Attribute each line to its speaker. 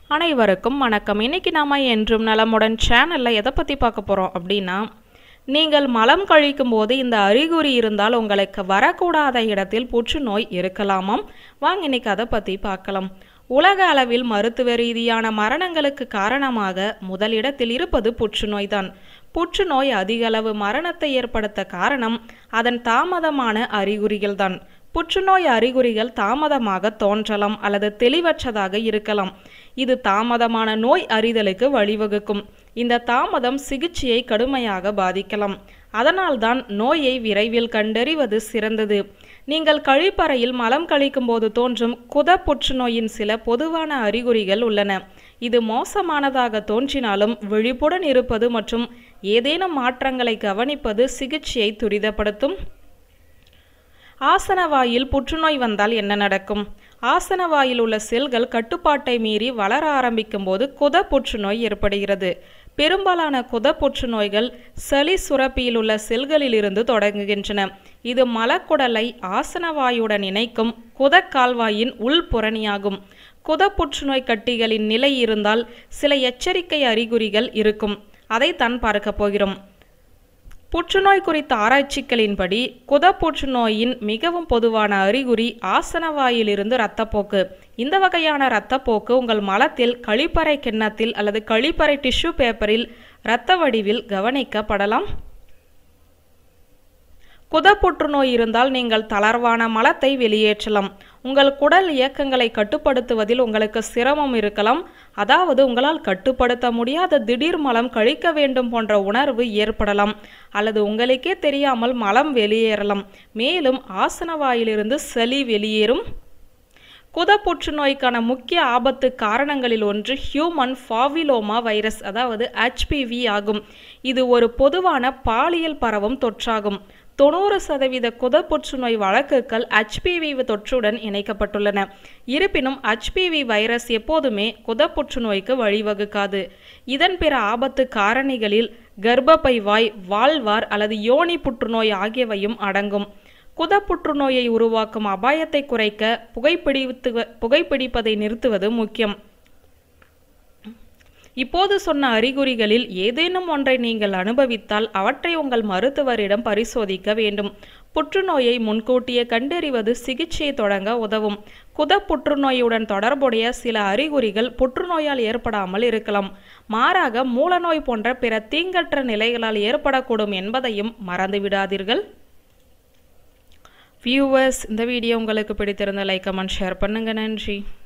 Speaker 1: அனைவருக்கும் வணக்கம் இன்னைக்கு நாம என்றும் நலமுடன் சேனல்ல எதை பத்தி பார்க்க போறோம் அப்படின்னா நீங்கள் மலம் கழிக்கும் போது இந்த அறிகுறி இருந்தால் உங்களுக்கு வரக்கூடாத இடத்தில் புற்றுநோய் இருக்கலாமாம் வாங்க இன்னைக்கு அதை பத்தி பார்க்கலாம் உலக அளவில் மருத்துவ ரீதியான மரணங்களுக்கு காரணமாக முதலிடத்தில் இருப்பது புற்றுநோய் தான் புற்றுநோய் அதிகளவு மரணத்தை ஏற்படுத்த காரணம் அதன் தாமதமான அறிகுறிகள் தான் புற்றுநோய் அறிகுறிகள் தாமதமாக தோன்றலாம் அல்லது தெளிவற்றதாக இருக்கலாம் இது தாமதமான நோய் அறிதலுக்கு வழிவகுக்கும் இந்த தாமதம் சிகிச்சையை கடுமையாக பாதிக்கலாம் அதனால்தான் நோயை விரைவில் கண்டறிவது சிறந்தது நீங்கள் கழிப்பறையில் மலம் கழிக்கும் போது தோன்றும் குத புற்றுநோயின் சில பொதுவான அறிகுறிகள் உள்ளன இது மோசமானதாக தோன்றினாலும் விழிப்புடன் இருப்பது மற்றும் ஏதேனும் மாற்றங்களை கவனிப்பது சிகிச்சையை துரிதப்படுத்தும் ஆசனவாயில் புற்றுநோய் வந்தால் என்ன நடக்கும் ஆசனவாயில் உள்ள செல்கள் கட்டுப்பாட்டை மீறி வளர ஆரம்பிக்கும் போது குத புற்றுநோய் ஏற்படுகிறது பெரும்பாலான குத புற்றுநோய்கள் சளி சுரப்பியில் உள்ள செல்களிலிருந்து தொடங்குகின்றன இது மலக்குடலை ஆசனவாயுடன் இணைக்கும் குத கால்வாயின் உள்புறணியாகும் குத புற்றுநோய் கட்டிகளின் நிலை இருந்தால் சில எச்சரிக்கை அறிகுறிகள் இருக்கும் அதைத்தான் பார்க்க போகிறோம் புற்றுநோய் குறித்த ஆராய்ச்சிகளின்படி குத புற்றுநோயின் மிகவும் பொதுவான அறிகுறி ஆசனவாயிலிருந்து இரத்தப்போக்கு இந்த வகையான இரத்தப்போக்கு உங்கள் மலத்தில் கழிப்பறை கிண்ணத்தில் அல்லது கழிப்பறை டிஷ்யூ பேப்பரில் இரத்த வடிவில் கவனிக்கப்படலாம் குத புற்றுநோய் இருந்தால் நீங்கள் தளர்வான மலத்தை வெளியேற்றலாம் உங்கள் குடல் இயக்கங்களை கட்டுப்படுத்துவதில் உங்களுக்கு சிரமம் இருக்கலாம் அதாவது உங்களால் கட்டுப்படுத்த முடியாத திடீர் மலம் கழிக்க வேண்டும் போன்ற உணர்வு ஏற்படலாம் அல்லது உங்களுக்கே தெரியாமல் மலம் வெளியேறலாம் மேலும் ஆசனவாயிலிருந்து சளி வெளியேறும் குத புற்றுநோய்க்கான முக்கிய ஆபத்து காரணங்களில் ஒன்று ஹியூமன் ஃபாவிலோமா வைரஸ் அதாவது ஹெச்பிவி ஆகும் இது ஒரு பொதுவான பாலியல் பரவும் தொற்றாகும் தொண்ணூறு சதவீத குத புற்றுநோய் வழக்குகள் ஹெச்பிவி தொற்றுடன் இணைக்கப்பட்டுள்ளன இருப்பினும் ஹெச்பிவி வைரஸ் எப்போதுமே குத புற்றுநோய்க்கு வழிவகுக்காது இதன் பிற ஆபத்து காரணிகளில் கர்ப்பப்பை வாய் வாழ்வார் அல்லது யோனி புற்றுநோய் ஆகியவையும் அடங்கும் குத புற்றுநோயை உருவாக்கும் அபாயத்தை குறைக்க புகைப்பிடித்து புகைப்பிடிப்பதை நிறுத்துவது முக்கியம் இப்போது சொன்ன அறிகுறிகளில் ஏதேனும் ஒன்றை நீங்கள் அனுபவித்தால் அவற்றை உங்கள் மருத்துவரிடம் பரிசோதிக்க வேண்டும் புற்றுநோயை முன்கூட்டியே கண்டறிவது சிகிச்சையை தொடங்க உதவும் குத புற்றுநோயுடன் தொடர்புடைய சில அறிகுறிகள் புற்றுநோயால் ஏற்படாமல் இருக்கலாம் மாறாக மூலநோய் போன்ற பிற தீங்கற்ற நிலைகளால் ஏற்படக்கூடும் என்பதையும் மறந்துவிடாதீர்கள் வியூவர்ஸ் இந்த வீடியோ உங்களுக்கு பிடித்திருந்த லைக் கமெண்ட் ஷேர் பண்ணுங்க நன்றி